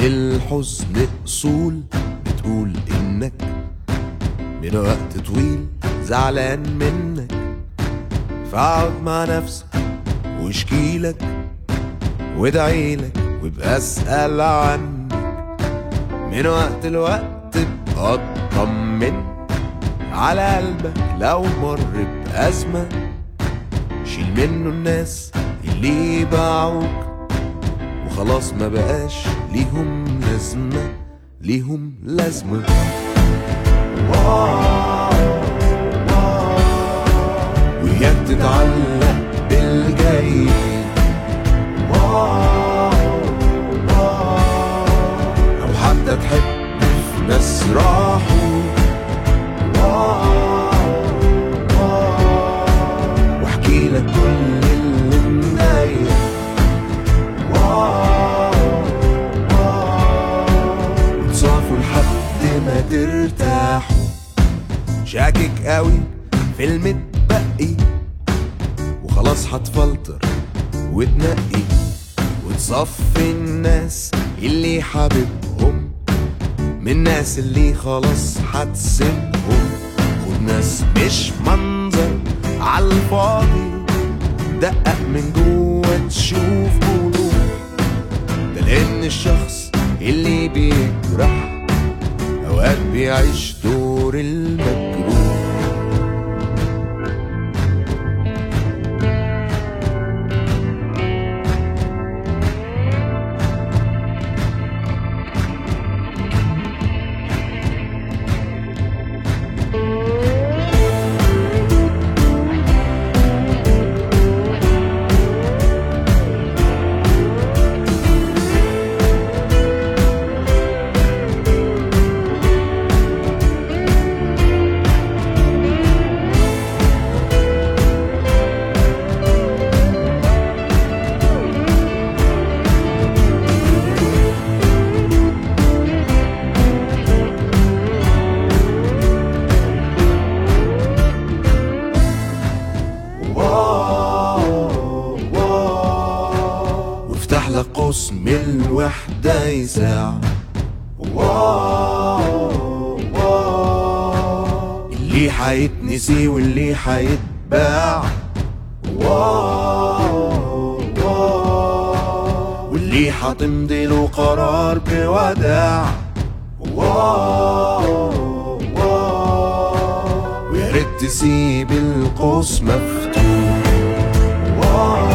للحزن اصول بتقول انك من وقت طويل زعلان منك فاقعد مع نفسك واشكيلك وادعيلك وابقى اسأل عنك من وقت لوقت ابقى اطمن على قلبك لو مر بأزمة شيل منه الناس اللي باعوك وخلاص ما بقاش ليهم لازمة ليهم لازمة وياك تتعلق بالجاي أو حتى تحب في ناس راحوا واحكي لك كل اللي مضايق وتصافوا لحد ما ترتاحوا شاكك قوي في المتبقي وخلاص هتفلتر وتنقي وتصفي الناس اللي حاببهم من الناس اللي خلاص هتسيبهم خد ناس مش منظر عالفاضي دقق من جوه تشوف قلوب ده لان الشخص اللي بيجرح اوقات بيعيش دور المجروح وافتح لك قوس من الوحدة يساع اللي حيتنسي واللي حيتباع واللي حتمضي له قرار بوداع ويا ريت تسيب القوس مفتوح